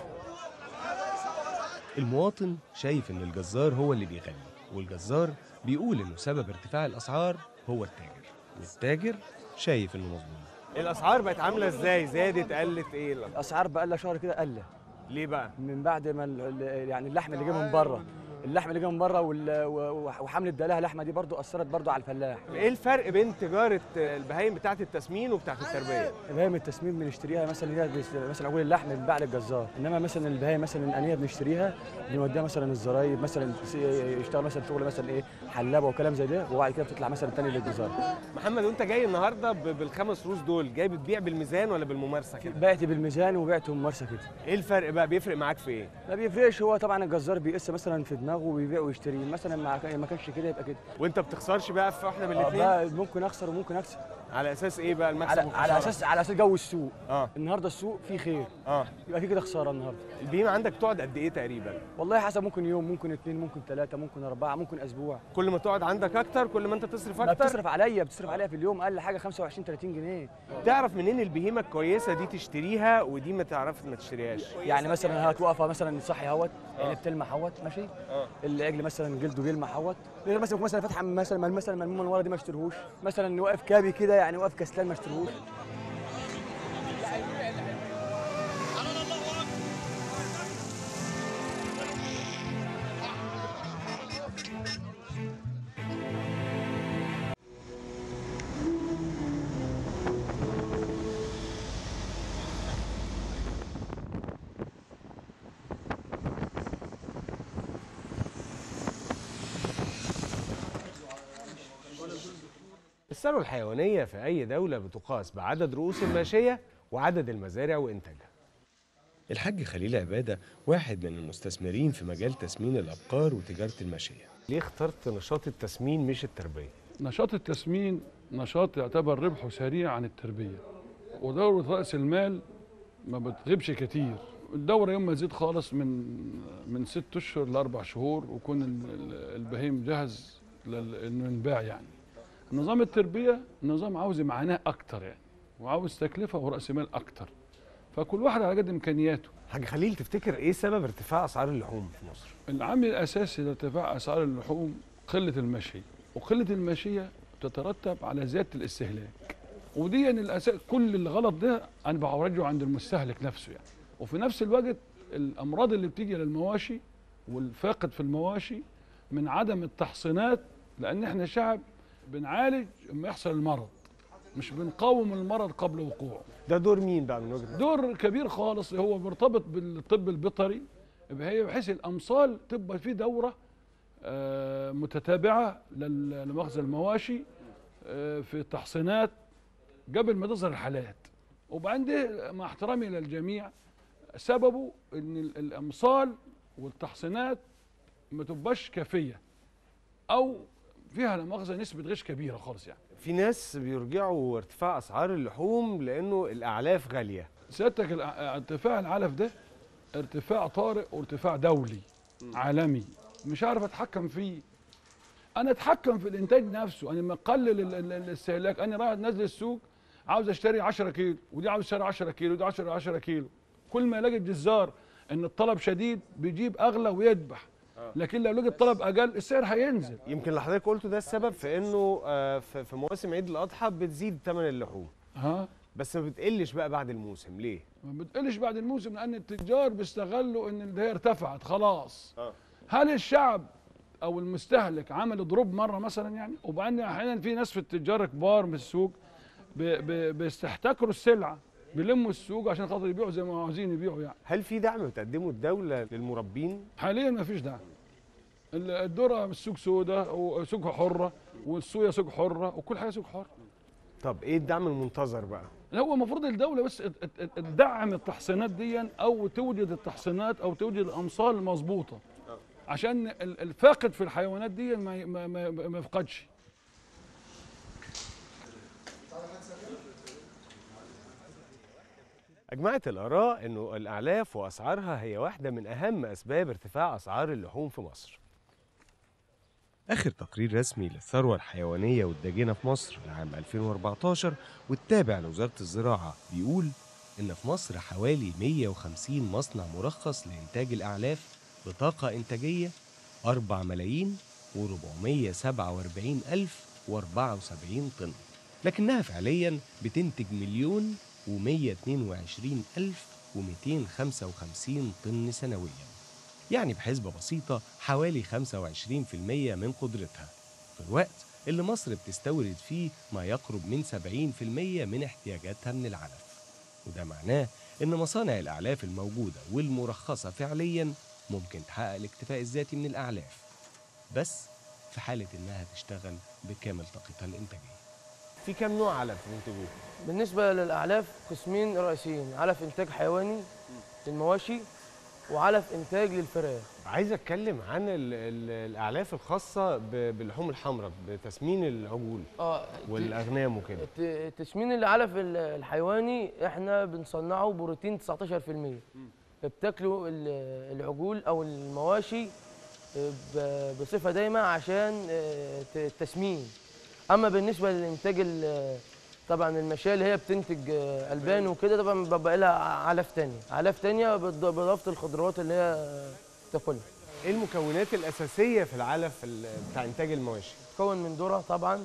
المواطن شايف إن الجزار هو اللي بيغني والجزار بيقول إنه سبب ارتفاع الأسعار هو التاجر والتاجر شايف إنه مظلوم الاسعار بقت عامله ازاي زادت قلت ايه الاسعار بقى لها شهر كده قل ليه بقى من بعد ما ال- ال- يعني اللحم اللي جه من بره اللحم اللي جه من بره وال- و- وحمله دلاها لحمه دي برضو اثرت برضو على الفلاح ايه الفرق بين تجاره البهايم بتاعه التسمين وبتاعه التربيه البهايم التسمين بنشتريها مثلا هي بس- مثلا عقول اللحم بنباع للجزار انما مثلا البهايم مثلا الانيه بنشتريها بنوديها مثلا الزرايب مثلا تس- يشتغل مثلا شغل مثلا ايه حلابه وكلام زي ده وبعد كده بتطلع مثلا تاني للجزار محمد وانت جاي النهارده ب- بالخمس روس دول جاي بتبيع بالميزان ولا بالممارسه كده بعت بالميزان وبعت ممارسه كده ايه الفرق بقى بيفرق معاك في ايه ما بيفرقش هو طبعا الجزار بيقيس مثلا في دماغه وبيبيع ويشتري مثلا ما ما كانش كده يبقى كده وانت بتخسرش بقى في واحده من آه، الاثنين بقى ممكن اخسر وممكن اكسب على اساس ايه بقى المكسب على, على والخسارة؟ اساس على اساس جو السوق اه النهارده السوق فيه خير اه يبقى في كده خساره النهارده البهيمه عندك تقعد قد ايه تقريبا والله حسب ممكن يوم ممكن اثنين ممكن ثلاثه ممكن اربعه ممكن اسبوع كل ما تقعد عندك اكتر كل ما انت تصرف ما اكتر بتصرف عليا بتصرف عليا في اليوم اقل حاجه 25 30 جنيه تعرف منين البهيمه الكويسه دي تشتريها ودي ما تعرفش ما تشتريهاش يعني مثلا هتوقفها مثلا صحي اهوت يعني بتلمع اهوت ماشي اه العجل مثلا جلده بيلمع اهوت غير مثلا مثلا فاتحه مثلا مثلا ملمومه من ورا دي ما اشتريهوش مثلا واقف كابي كده يعني واقف كسلان ما اشتريهوش الثروه الحيوانيه في اي دوله بتقاس بعدد رؤوس الماشيه وعدد المزارع وانتاجها الحاج خليل عبادة واحد من المستثمرين في مجال تسمين الأبقار وتجارة الماشية ليه اخترت نشاط التسمين مش التربيه نشاط التسمين نشاط يعتبر ربحه سريع عن التربية ودورة رأس المال ما بتغيبش كتير الدورة يوم ما تزيد خالص من من ست أشهر لأربع شهور ويكون ال- ال- البهيم جاهز لل- إنه ينباع يعني نظام التربية نظام عاوز معاناة أكتر يعني وعاوز تكلفة ورأس مال أكتر فكل واحد على قد إمكانياته حاج خليل تفتكر ايه سبب ارتفاع اسعار اللحوم في مصر العامل الاساسي لارتفاع اسعار اللحوم قله المشي وقله المشيه تترتب على زياده الاستهلاك ودي يعني الأساس كل الغلط ده انا بعرجه عند المستهلك نفسه يعني وفي نفس الوقت الامراض اللي بتيجي للمواشي والفاقد في المواشي من عدم التحصينات لان احنا شعب بنعالج لما يحصل المرض مش بنقاوم المرض قبل وقوعه ده دور مين بقى من وجهه دور كبير خالص هو مرتبط بالطب البيطري هي بحيث الامصال تبقى في دوره آه، متتابعه لل- لمخزن المواشي آه، في التحصينات قبل ما تظهر الحالات وبعدين ده مع احترامي للجميع سببه ان ال- الامصال والتحصينات ما تبقاش كافيه او فيها لا مؤاخذه نسبه غش كبيره خالص يعني في ناس بيرجعوا ارتفاع اسعار اللحوم لانه الاعلاف غاليه سيادتك الأ- ارتفاع العلف ده ارتفاع طارئ وارتفاع دولي عالمي مش عارف اتحكم فيه انا اتحكم في الانتاج نفسه انا لما اقلل ال- ال- الاستهلاك انا رايح نازل السوق عاوز اشتري 10 كيلو ودي عاوز اشتري 10 كيلو ودي 10 10 كيلو كل ما يلاقي الجزار ان الطلب شديد بيجيب اغلى ويذبح لكن لو لقي الطلب اقل السعر هينزل يمكن اللي حضرتك قلته ده السبب في انه آه، في في مواسم عيد الاضحى بتزيد ثمن اللحوم ها بس ما بتقلش بقى بعد الموسم ليه ما بتقلش بعد الموسم لان التجار بيستغلوا ان هي ارتفعت خلاص اه هل الشعب او المستهلك عمل ضروب مره مثلا يعني وبعدين احيانا في ناس في التجار كبار من السوق بي- بي- بيستحتكروا السلعه بيلموا السوق عشان خاطر يبيعوا زي ما عاوزين يبيعوا يعني هل في دعم بتقدمه الدوله للمربين حاليا ما فيش دعم ال- الذره السوق سوداء وسوق حره والصويا سوق حره وكل حاجه سوق حر طب ايه الدعم المنتظر بقى هو المفروض الدولة بس ت- ت- تدعم التحصينات دي أو توجد التحصينات أو توجد الأمصال المظبوطة عشان ال- الفاقد في الحيوانات دي ما ما ما, ما يفقدش اجمعت الاراء انه الاعلاف واسعارها هي واحده من اهم اسباب ارتفاع اسعار اللحوم في مصر آخر تقرير رسمي للثروة الحيوانية والداجنة في مصر لعام 2014 والتابع لوزارة الزراعة بيقول إن في مصر حوالي 150 مصنع مرخص لإنتاج الأعلاف بطاقة إنتاجية 4 ملايين و447 ألف و74 طن لكنها فعليا بتنتج مليون و122 ألف و255 طن سنوياً يعني بحسبة بسيطة حوالي 25% من قدرتها في الوقت اللي مصر بتستورد فيه ما يقرب من 70% من احتياجاتها من العلف وده معناه إن مصانع الأعلاف الموجودة والمرخصة فعليا ممكن تحقق الاكتفاء الذاتي من الأعلاف بس في حالة إنها تشتغل بكامل طاقتها الإنتاجية في كام نوع علف بينتجوه بالنسبة للأعلاف قسمين رئيسيين علف إنتاج حيواني للمواشي وعلف إنتاج للفراخ عايز اتكلم عن ال ال الاعلاف الخاصه ب- باللحوم الحمراء بتسمين العجول اه والاغنام وكده الت- تسمين العلف ال- الحيواني احنا بنصنعه بروتين 19% بتاكلوا ال- العجول او المواشي ب- بصفه دايمه عشان آه، ت- التسمين اما بالنسبه للانتاج ال- طبعا المشاية اللي هي بتنتج آه، البان وكده طبعا بيبقى لها علف تانية علف تانية بالض- باضافه الخضروات اللي هي تاكلها ايه المكونات الاساسيه في العلف ال- بتاع انتاج المواشي تكون من ذره طبعا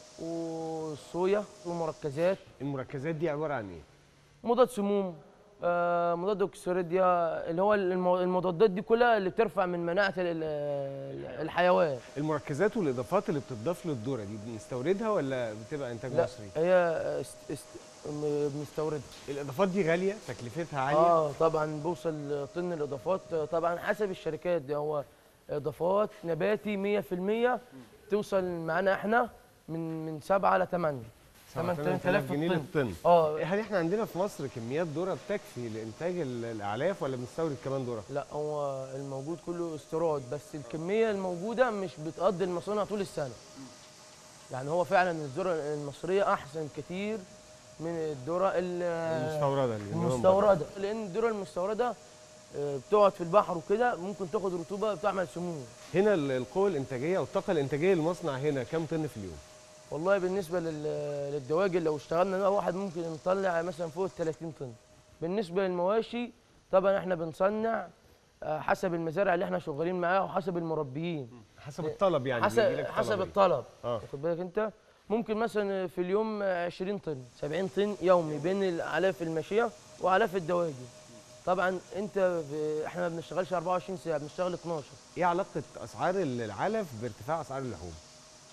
والصويا ومركزات المركزات دي عباره عن ايه مضاد سموم آه، مضاد اكسيريديا اللي هو المو- المضادات دي كلها اللي بترفع من مناعه ال- ال- الحيوان المركزات والاضافات اللي بتضاف للذره دي بنستوردها ولا بتبقى انتاج لا مصري هي است است م- مستورده الاضافات دي غاليه تكلفتها عاليه اه طبعا بوصل طن الاضافات آه، طبعا حسب الشركات دي هو اضافات نباتي 100% توصل معانا احنا من من 7 ل 8 8000 جنيه للطن اه هل احنا عندنا في مصر كميات ذره بتكفي لانتاج ال- الاعلاف ولا بنستورد كمان ذره لا هو الموجود كله استيراد بس الكميه الموجوده مش بتقضي المصانع طول السنه يعني هو فعلا الذره المصريه احسن كتير من الذره ال- المستورده اللي جاية من بره. المستورده لان الذره المستورده آه، بتقعد في البحر وكده ممكن تاخد رطوبه بتعمل سموم هنا ال- القوه الانتاجيه والطاقه الانتاجيه للمصنع هنا كام طن في اليوم والله بالنسبه لل- للدواجن لو اشتغلنا نوع واحد ممكن نطلع مثلا فوق ال 30 طن بالنسبه للمواشي طبعا احنا بنصنع آه، حسب المزارع اللي احنا شغالين معاها وحسب المربيين حسب الطلب يعني حسب بيجيلك طلب حسب إيه؟ الطلب اه واخد بالك انت ممكن مثلا في اليوم 20 طن 70 طن يومي بين الاعلاف الماشيه واعلاف الدواجن طبعا انت ب- احنا ما بنشتغلش 24 ساعه بنشتغل 12 ايه علاقه اسعار ال- العلف بارتفاع اسعار اللحوم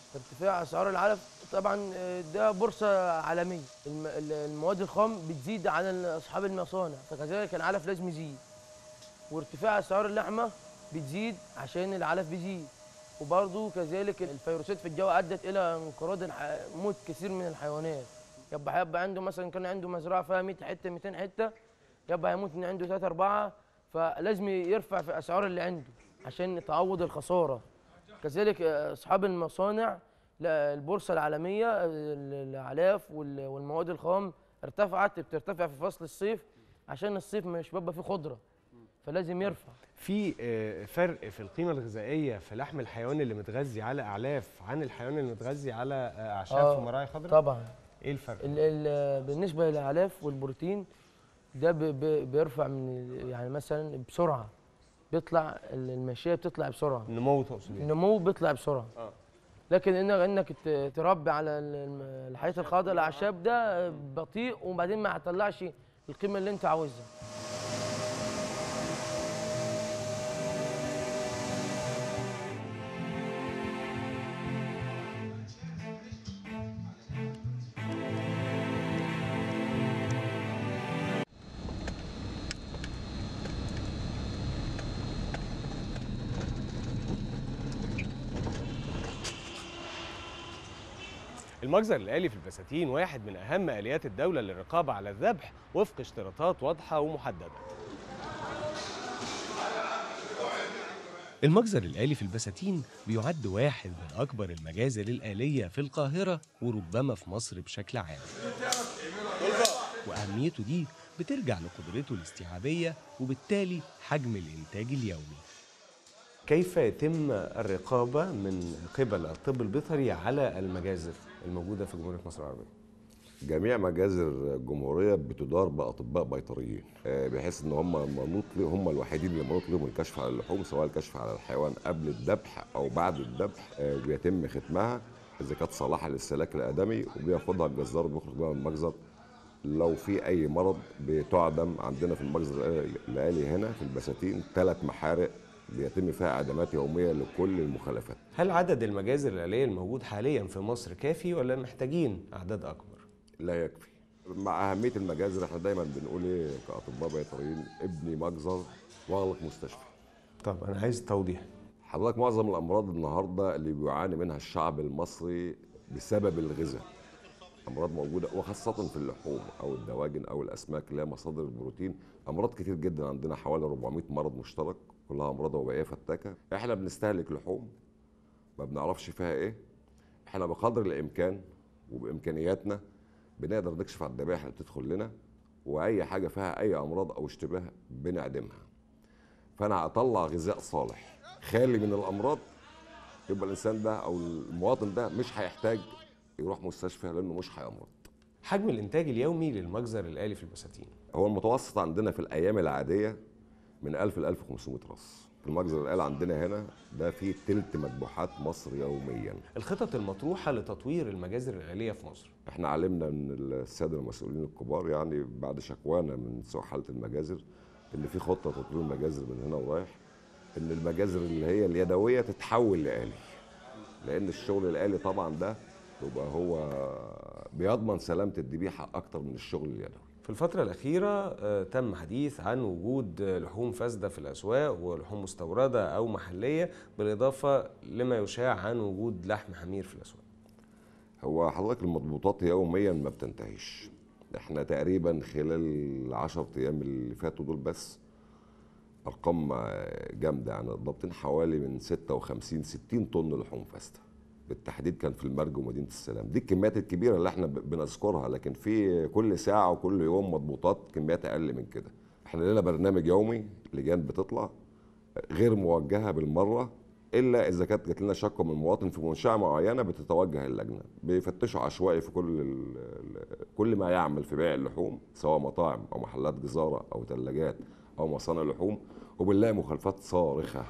ارتفاع اسعار العلف طبعا آه، ده بورصه عالميه الم- ال- المواد الخام بتزيد على اصحاب المصانع فكذلك العلف لازم يزيد وارتفاع اسعار اللحمه بتزيد عشان العلف بيزيد وبرضه كذلك الفيروسات في الجو ادت الى انقراض الح... موت كثير من الحيوانات يبقى هيبقى عنده مثلا كان عنده مزرعه فيها 100 حته 200 حته يبقى هيموت من عنده 3 4 فلازم يرفع في اسعار اللي عنده عشان تعوض الخساره كذلك آه، اصحاب المصانع لا، البورصه العالميه آه، الاعلاف وال- والمواد الخام ارتفعت بترتفع في فصل الصيف عشان الصيف مش بيبقى فيه خضره فلازم يرفع في آه، فرق في القيمه الغذائيه في لحم الحيوان اللي متغذي على اعلاف عن الحيوان اللي متغذي على آه، اعشاب آه، ومراعي خضراء طبعا ايه الفرق ال ال بالنسبه للاعلاف والبروتين ده ب ب بيرفع من يعني مثلا بسرعه بيطلع ال- الماشيه بتطلع بسرعه النمو تقصد إيه؟ النمو بيطلع بسرعه اه لكن انك انك ت- تربي على ال- الم- الحياه الخضراء الاعشاب ده بطيء وبعدين ما هتطلعش القيمه اللي انت عاوزها المجزر الآلي في البساتين واحد من أهم آليات الدولة للرقابة على الذبح وفق اشتراطات واضحة ومحددة المجزر الآلي في البساتين بيعد واحد من أكبر المجازر الآلية في القاهرة وربما في مصر بشكل عام وأهميته دي بترجع لقدرته الاستيعابية وبالتالي حجم الإنتاج اليومي كيف يتم الرقابة من قبل الطب البيطري على المجازر الموجودة في جمهورية مصر العربية؟ جميع مجازر الجمهوريه بتدار باطباء بيطريين آه، بحيث ان هم منوط لي- هم الوحيدين اللي منوط لهم الكشف على اللحوم سواء الكشف على الحيوان قبل الذبح او بعد الذبح آه، بيتم ختمها اذا كانت صالحه للاستهلاك الادمي وبياخدها الجزار وبيخرج بيها من المجزر لو في اي مرض بتعدم عندنا في المجزر الالي هنا في البساتين ثلاث محارق بيتم فيها اعدامات يوميه لكل المخالفات هل عدد المجازر الآلية الموجود حاليا في مصر كافي ولا محتاجين أعداد أكبر؟ لا يكفي مع اهميه المجازر احنا دايما بنقول ايه كاطباء بيطريين ابني مجزر واغلق مستشفى طب انا عايز توضيح حضرتك معظم الامراض النهارده اللي بيعاني منها الشعب المصري بسبب الغذاء امراض موجوده وخاصه في اللحوم او الدواجن او الاسماك اللي هي مصادر البروتين امراض كتير جدا عندنا حوالي 400 مرض مشترك كلها امراض وبائيه فتاكه احنا بنستهلك لحوم ما بنعرفش فيها ايه احنا بقدر الامكان وبامكانياتنا بنقدر نكشف على الذبائح اللي بتدخل لنا واي حاجه فيها اي امراض او اشتباه بنعدمها فانا اطلع غذاء صالح خالي من الامراض يبقى الانسان ده او المواطن ده مش هيحتاج يروح مستشفى لانه مش هيمرض حجم الإنتاج اليومي للمجزر الآلي في البساتين هو المتوسط عندنا في الايام العاديه من 1000 ل 1500 راس في المجزر الآلي عندنا هنا ده فيه تلت مذبوحات مصر يوميا الخطط المطروحة لتطوير المجازر الآلية في مصر احنا علمنا من الساده المسؤولين الكبار يعني بعد شكوانا من سوء حاله المجازر ان في خطه تطوير المجازر من هنا ورايح ان المجازر اللي هي اليدويه تتحول لآلي لان الشغل الآلي طبعا ده يبقى هو بيضمن سلامه الذبيحه اكتر من الشغل اليدوي في الفترة الأخيرة آه، تم حديث عن وجود آه، لحوم فاسدة في الأسواق ولحوم مستوردة أو محلية بالإضافة لما يشاع عن وجود لحم حمير في الأسواق هو حضرتك المضبوطات يوميا ما بتنتهيش احنا تقريبا خلال العشر ايام اللي فاتوا دول بس ارقام آه، جامده يعني ضابطين حوالي من 56 60 طن لحوم فاسده بالتحديد كان في المرج ومدينه السلام دي الكميات الكبيره اللي احنا ب- بنذكرها لكن في كل ساعه وكل يوم مضبوطات كميات اقل من كده احنا لنا برنامج يومي لجان بتطلع غير موجهه بالمره الا اذا كانت جات لنا شكوى من مواطن في منشاه معينه بتتوجه اللجنه بيفتشوا عشوائي في كل ال- ال- كل ما يعمل في بيع اللحوم سواء مطاعم او محلات جزاره او ثلاجات او مصانع لحوم وبنلاقي مخالفات صارخه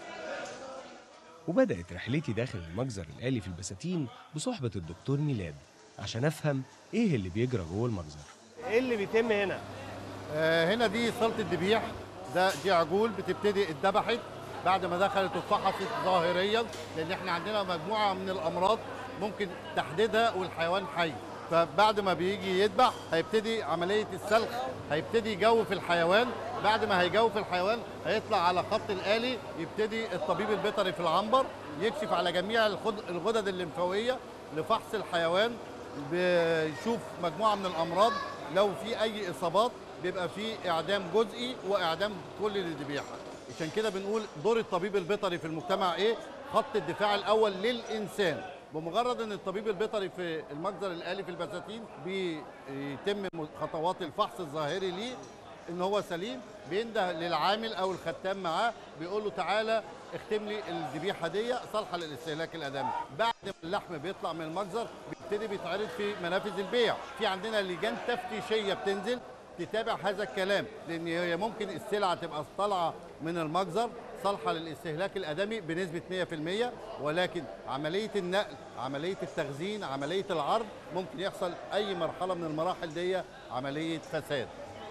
وبدأت رحلتي داخل المجزر الآلي في البساتين بصحبة الدكتور ميلاد عشان أفهم إيه اللي بيجرى جوه المجزر إيه اللي بيتم هنا؟ آه، هنا دي صالة الذبيح ده دي عجول بتبتدي اتذبحت بعد ما دخلت وفحصت ظاهريا لان احنا عندنا مجموعه من الامراض ممكن تحديدها والحيوان حي فبعد ما بيجي يذبح هيبتدي عمليه السلخ هيبتدي يجوف الحيوان بعد ما هيجوف الحيوان هيطلع على خط الآلي يبتدي الطبيب البيطري في العنبر يكشف على جميع الخد- الغدد الليمفاويه لفحص الحيوان بيشوف مجموعه من الامراض لو في اي اصابات بيبقى في اعدام جزئي واعدام كل الذبيحه عشان كده بنقول دور الطبيب البيطري في المجتمع ايه خط الدفاع الاول للانسان بمجرد ان الطبيب البيطري في المجزر الالي في البساتين بيتم خطوات الفحص الظاهري ليه ان هو سليم بينده للعامل او الختام معاه بيقول له تعالى اختم لي الذبيحه دي صالحه للاستهلاك الادمي بعد ما اللحم بيطلع من المجزر بيبتدي بيتعرض في منافذ البيع في عندنا لجان تفتيشيه بتنزل تتابع هذا الكلام لان هي ممكن السلعه تبقى طالعه من المجزر صالحه للاستهلاك الادمي بنسبه 100% ولكن عمليه النقل عمليه التخزين عمليه العرض ممكن يحصل اي مرحله من المراحل دي عمليه فساد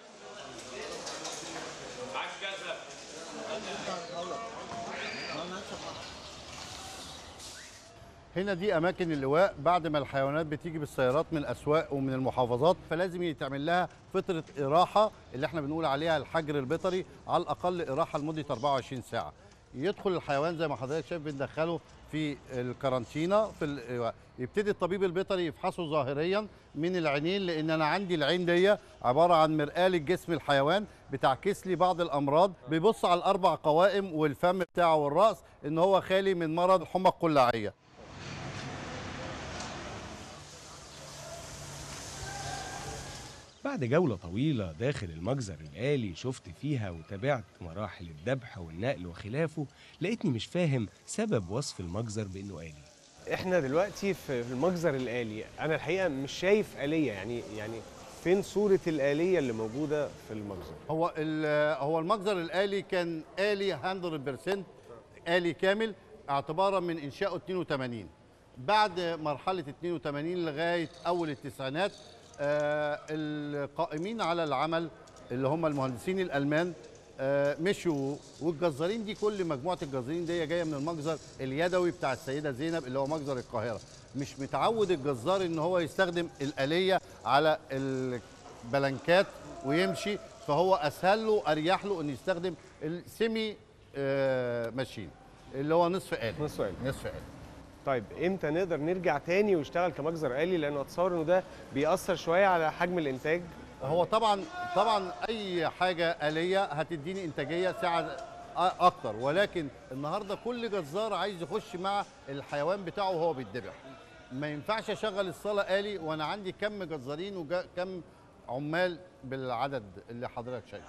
هنا دي اماكن اللواء بعد ما الحيوانات بتيجي بالسيارات من الاسواق ومن المحافظات فلازم يتعمل لها فتره اراحه اللي احنا بنقول عليها الحجر البيطري على الاقل اراحه لمده 24 ساعه يدخل الحيوان زي ما حضرتك شايف بندخله في الكارانتينا في ال- يبتدي الطبيب البيطري يفحصه ظاهريا من العينين لان انا عندي العين دي عباره عن مرآه لجسم الحيوان بتعكس لي بعض الامراض بيبص على الاربع قوائم والفم بتاعه والراس ان هو خالي من مرض حمى القلاعيه بعد جولة طويلة داخل المجزر الآلي شفت فيها وتابعت مراحل الذبح والنقل وخلافه لقيتني مش فاهم سبب وصف المجزر بإنه آلي احنا دلوقتي في في المجزر الآلي انا الحقيقه مش شايف آلية يعني يعني فين صورة الآلية اللي موجودة في المجزر هو ال- هو المجزر الآلي كان آلي 100% آلي كامل اعتبارا من إنشائه 82 بعد مرحلة 82 لغاية أول التسعينات آه، القائمين على العمل اللي هم المهندسين الألمان آه، مشوا والجزارين دي كل مجموعة الجزارين دي جاية من المجزر اليدوي بتاع السيدة زينب اللي هو مجزر القاهرة مش متعود الجزار ان هو يستخدم الآلية على البلانكات ويمشي فهو اسهل له اريح له انه يستخدم السيمي آه، ماشين اللي هو نصف آلي نصف آلي نصف آلي طيب امتى نقدر نرجع تاني ويشتغل كمجزر آلي لانه اتصور انه ده بيأثر شوية على حجم الانتاج هو طبعا طبعا اي حاجه آلية هتديني انتاجيه ساعه أ- اكتر ولكن النهارده كل جزار عايز يخش مع الحيوان بتاعه وهو بيتذبح ما ينفعش اشغل الصاله آلي وانا عندي كم جزارين وكم عمال بالعدد اللي حضرتك شايفه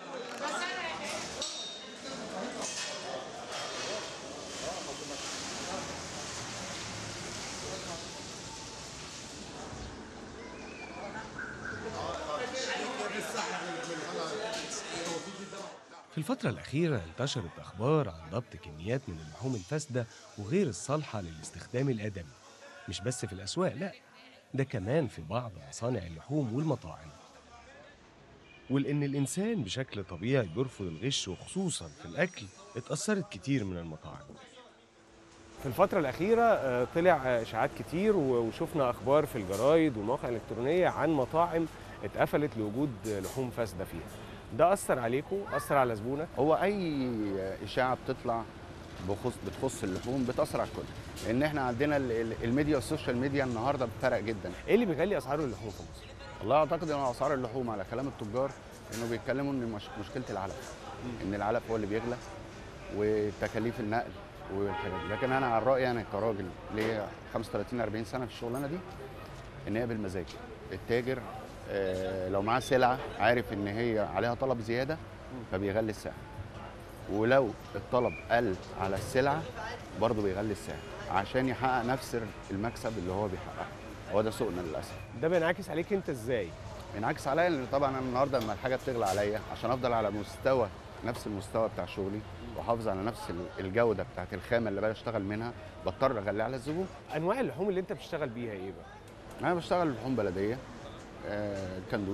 في الفترة الأخيرة انتشرت أخبار عن ضبط كميات من اللحوم الفاسدة وغير الصالحة للاستخدام الآدمي مش بس في الأسواق لأ ده كمان في بعض مصانع اللحوم والمطاعم ولأن الإنسان بشكل طبيعي بيرفض الغش وخصوصا في الأكل اتأثرت كتير من المطاعم في الفترة الأخيرة آه، طلع آه، إشاعات كتير و- وشفنا أخبار في الجرايد والمواقع الإلكترونية عن مطاعم اتقفلت لوجود لحوم فاسدة فيها ده أثر عليكم أثر على زبونك هو اي اشاعه بتطلع بخص بتخص اللحوم بتاثر على الكل لان احنا عندنا ال- ال- الميديا والسوشيال ميديا النهارده فرق جدا ايه اللي بيغلي اسعار اللحوم في مصر والله اعتقد ان اسعار اللحوم على كلام التجار انه بيتكلموا ان مش مشكله العلف ان العلف هو اللي بيغلى وتكاليف النقل والحاجات دي لكن انا على رايي انا كراجل ليا 35 40 سنه في الشغلانه دي ان هي بالمزاج التاجر آه، لو معاه سلعه عارف ان هي عليها طلب زياده فبيغلي السعر ولو الطلب قل على السلعه برضه بيغلي السعر عشان يحقق نفس المكسب اللي هو بيحققه هو ده سوقنا للاسف ده بينعكس عليك انت ازاي بينعكس عليا لان طبعا انا النهارده لما الحاجه بتغلى عليا عشان افضل على مستوى نفس المستوى بتاع شغلي واحافظ على نفس ال- الجوده بتاعت الخامه اللي بشتغل منها بضطر اغليها على الزبون انواع اللحوم اللي انت بتشتغل بيها ايه بقى انا بشتغل لحوم بلديه آه، كندوز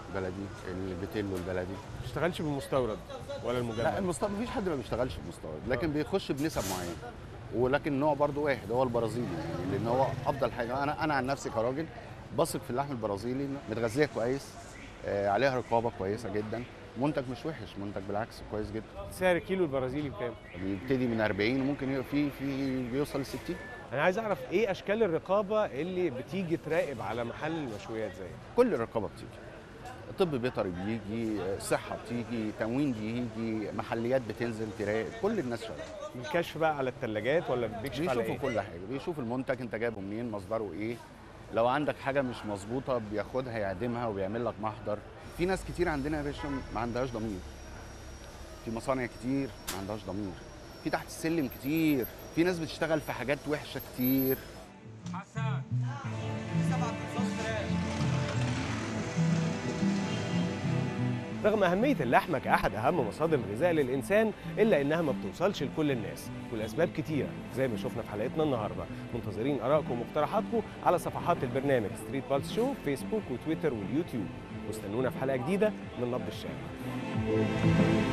بلدي البيتيلو البلدي ما بتشتغلش بالمستورد ولا المجمد لا المستورد مفيش حد ما بيشتغلش بالمستورد لكن بيخش بنسب معينه ولكن نوع برضو واحد هو البرازيلي يعني لان هو افضل حاجه انا انا عن نفسي كراجل بثق في اللحم البرازيلي متغذيه كويس آه، عليها رقابه كويسه جدا منتج مش وحش منتج بالعكس كويس جدا سعر كيلو البرازيلي بكام بيبتدي من 40 وممكن يبقى في في بيوصل ل 60 انا عايز اعرف ايه اشكال الرقابه اللي بتيجي تراقب على محل المشويات زي كل الرقابه بتيجي طب بيطري بيجي صحه بتيجي تموين بيجي محليات بتنزل تراقب كل الناس شغاله الكشف بقى على الثلاجات ولا بيكشف على بيشوفوا ايه كل حاجه بيشوف المنتج انت جايبه منين مصدره ايه لو عندك حاجه مش مظبوطه بياخدها يعدمها وبيعمل لك محضر في ناس كتير عندنا يا باشا ما عندهاش ضمير في مصانع كتير ما عندهاش ضمير في تحت السلم كتير في ناس بتشتغل في حاجات وحشه كتير رغم أهمية اللحمة كأحد أهم مصادر الغذاء للإنسان إلا إنها ما بتوصلش لكل الناس والأسباب كتيرة زي ما شفنا في حلقتنا النهاردة منتظرين آرائكم ومقترحاتكم على صفحات البرنامج ستريت بالس شو فيسبوك وتويتر واليوتيوب واستنونا في حلقة جديدة من نبض الشارع